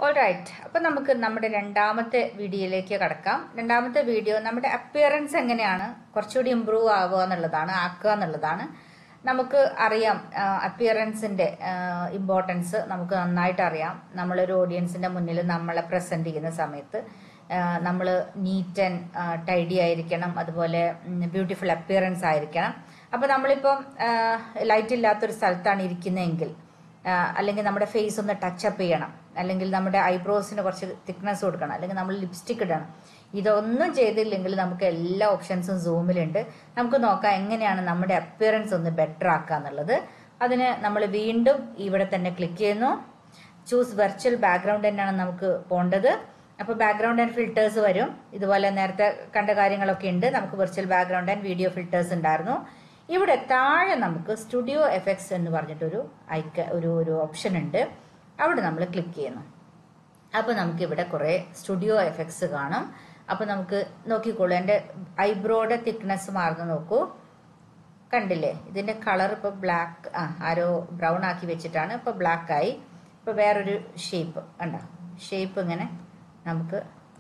all right അപ്പം നമുക്ക് നമ്മുടെ രണ്ടാമത്തെ വീഡിയോയിലേക്ക് കടക്കാം രണ്ടാമത്തെ വീഡിയോ നമ്മുടെ അപ്പിയറൻസ് എങ്ങനെയാണ് കുറച്ചുകൂടി ഇമ്പ്രൂവ് ആവുക എന്നുള്ളതാണ് ആക്കുക എന്നുള്ളതാണ് നമുക്ക് അറിയാം അപ്പിയറൻസിന്റെ ഇമ്പോർട്ടൻസ് നമുക്ക് നന്നായിട്ട് അറിയാം നമ്മളൊരു ഓഡിയൻസിന്റെ മുന്നിൽ നമ്മളെ പ്രസന്റ് ചെയ്യുന്ന സമയത്ത് നമ്മൾ നീറ്റ് ആൻഡ് ടൈഡി ആയിരിക്കണം അതുപോലെ ബ്യൂട്ടിഫുൾ അപ്പിയറൻസ് ആയിരിക്കണം അപ്പോൾ നമ്മളിപ്പം ലൈറ്റ് ഇല്ലാത്തൊരു സ്ഥലത്താണ് ഇരിക്കുന്നതെങ്കിൽ ആ, അല്ലെങ്കിൽ നമ്മുടെ ഫേസ് ഒന്ന് ടച്ചപ്പ് ചെയ്യണം അല്ലെങ്കിൽ നമ്മുടെ ഐബ്രോസിന് കുറച്ച് തിക്നെസ് കൊടുക്കണം അല്ലെങ്കിൽ നമ്മൾ ലിപ്സ്റ്റിക് ഇടണം ഇതൊന്നും ചെയ്തില്ലെങ്കിൽ നമുക്ക് എല്ലാ ഓപ്ഷൻസും സൂമിലുണ്ട് നമുക്ക് നോക്കാം എങ്ങനെയാണ് നമ്മുടെ അപ്പിയറൻസ് ഒന്ന് ബെറ്റർ ആക്കുക എന്നുള്ളത് അതിന് നമ്മൾ വീണ്ടും ഇവിടെ തന്നെ ക്ലിക്ക് ചെയ്യുന്നു ചൂസ് വെർച്വൽ ബാക്ക്ഗ്രൗണ്ട് തന്നെയാണ് നമുക്ക് പോകേണ്ടത് അപ്പോൾ ബാക്ക്ഗ്രൗണ്ട് ആൻഡ് ഫിൽറ്റേഴ്സ് വരും ഇതുപോലെ നേരത്തെ കണ്ട കാര്യങ്ങളൊക്കെ ഉണ്ട് നമുക്ക് virtual background and video filters ഉണ്ടായിരുന്നു ഇവിടെ താഴെ നമുക്ക് സ്റ്റുഡിയോ എഫക്ട്സ് എന്ന് പറഞ്ഞിട്ടൊരു ഐക്ക ഒരു ഒരു ഓപ്ഷൻ ഉണ്ട് അവിടെ നമ്മൾ ക്ലിക്ക് ചെയ്യുന്നു അപ്പോൾ നമുക്ക് ഇവിടെ കുറേ സ്റ്റുഡിയോ എഫക്ട്സ് കാണും അപ്പോൾ നമുക്ക് നോക്കിക്കോളൂ എൻ്റെ ഐബ്രോയുടെ തിക്നെസ് മാറുന്നു നോക്കൂ കണ്ടില്ലേ ഇതിന്റെ കളർ ഇപ്പോൾ ബ്ലാക്ക് ആ ആരോ ബ്രൗൺ ആക്കി വെച്ചിട്ടാണ് ഇപ്പോൾ ബ്ലാക്ക് ആയി ഇപ്പോൾ വേറൊരു ഷേപ്പ് കണ്ടോ ഷേപ്പ് ഇങ്ങനെ നമുക്ക്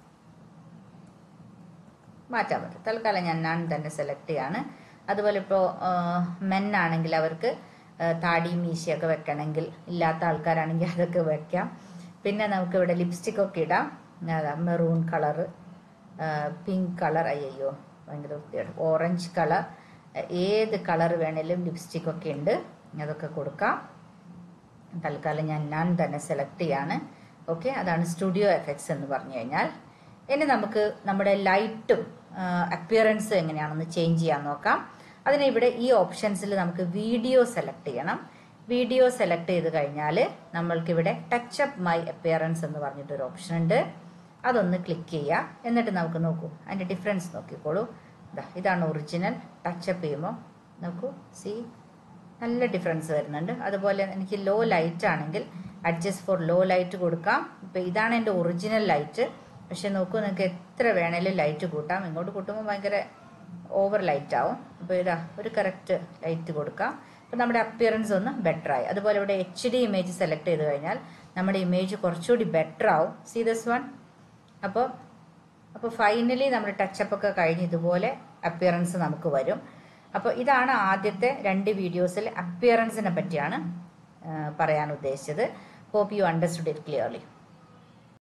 മാറ്റാൻ പറ്റും തൽക്കാലം ഞാൻ ഞാൻ തന്നെ സെലക്ട് ചെയ്യാണ് അതുപോലെ ഇപ്പോൾ മെൻ ആണെങ്കിൽ അവർക്ക് ആ, താടി മീശയൊക്കെ വെക്കണമെങ്കിൽ ഇല്ലാത്ത ആൾക്കാരാണെങ്കിൽ അതൊക്കെ വെക്കാം പിന്നെ നമുക്ക് ഇവിടെ ലിപ്സ്റ്റിക് ഒക്കെ ഇടാം അതാ മെറൂൺ കളറ് പിങ്ക് കളർ അയ്യോ ഭയങ്കര വൃത്തിയാണ് ഓറഞ്ച് കളർ ഏത് കളർ വേണേലും ലിപ്സ്റ്റിക് ഒക്കെ ഉണ്ട് അതൊക്കെ കൊടുക്കാം തൽക്കാലം ഞാൻ ഞാൻ തന്നെ സെലക്ട് ചെയ്യാണ് ഓക്കെ അതാണ് സ്റ്റുഡിയോ എഫക്ട്സ് എന്ന് പറഞ്ഞു കഴിഞ്ഞാൽ ഇനി നമുക്ക് നമ്മുടെ ലൈറ്റും അപ്പിയറൻസ് എങ്ങനെയാണെന്ന് ചേഞ്ച് ചെയ്യാൻ നോക്കാം അതിന് ഇവിടെ ഈ ഓപ്ഷൻസിൽ നമുക്ക് വീഡിയോ സെലക്ട് ചെയ്യണം വീഡിയോ സെലക്ട് ചെയ്ത് കഴിഞ്ഞാൽ നമ്മൾക്കിവിടെ ടച്ച് അപ്പ് മൈ അപ്പിയറൻസ് എന്ന് പറഞ്ഞിട്ടൊരു ഓപ്ഷൻ ഉണ്ട് അതൊന്ന് ക്ലിക്ക് ചെയ്യുക എന്നിട്ട് നമുക്ക് നോക്കൂ അതിൻ്റെ ഡിഫറൻസ് നോക്കിക്കോളൂ ഇതാ ഇതാണ് ഒറിജിനൽ ടച്ചപ്പ് ചെയ്യുമ്പോൾ നോക്കൂ സി നല്ല ഡിഫറൻസ് വരുന്നുണ്ട് അതുപോലെ എനിക്ക് ലോ ലൈറ്റ് ആണെങ്കിൽ അഡ്ജസ്റ്റ് ഫോർ ലോ ലൈറ്റ് കൊടുക്കാം ഇപ്പം ഇതാണ് എൻ്റെ ഒറിജിനൽ ലൈറ്റ് പക്ഷെ നോക്കൂ നിങ്ങൾക്ക് എത്ര വേണേലും ലൈറ്റ് കൂട്ടാം ഇങ്ങോട്ട് കൂട്ടുമ്പോൾ ഭയങ്കര ഓവർ ലൈറ്റ് ആവും അപ്പോൾ ഇതാ ഒരു കറക്റ്റ് ലൈറ്റ് കൊടുക്കാം അപ്പോൾ നമ്മുടെ അപ്പിയറൻസ് ഒന്ന് ബെറ്റർ ആയി അതുപോലെ ഇവിടെ എച്ച് ഡി ഇമേജ് സെലക്ട് ചെയ്ത് കഴിഞ്ഞാൽ നമ്മുടെ ഇമേജ് കുറച്ചുകൂടി ബെറ്റർ ആവും സി ദിസ് വൺ അപ്പോൾ അപ്പോൾ ഫൈനലി നമ്മുടെ ടച്ചപ്പ് ഒക്കെ കഴിഞ്ഞ് ഇതുപോലെ അപ്പിയറൻസ് നമുക്ക് വരും അപ്പോൾ ഇതാണ് ആദ്യത്തെ രണ്ട് വീഡിയോസിൽ അപ്പിയറൻസിനെ പറ്റിയാണ് ആ, പറയാൻ ഉദ്ദേശിച്ചത് hope you understood it clearly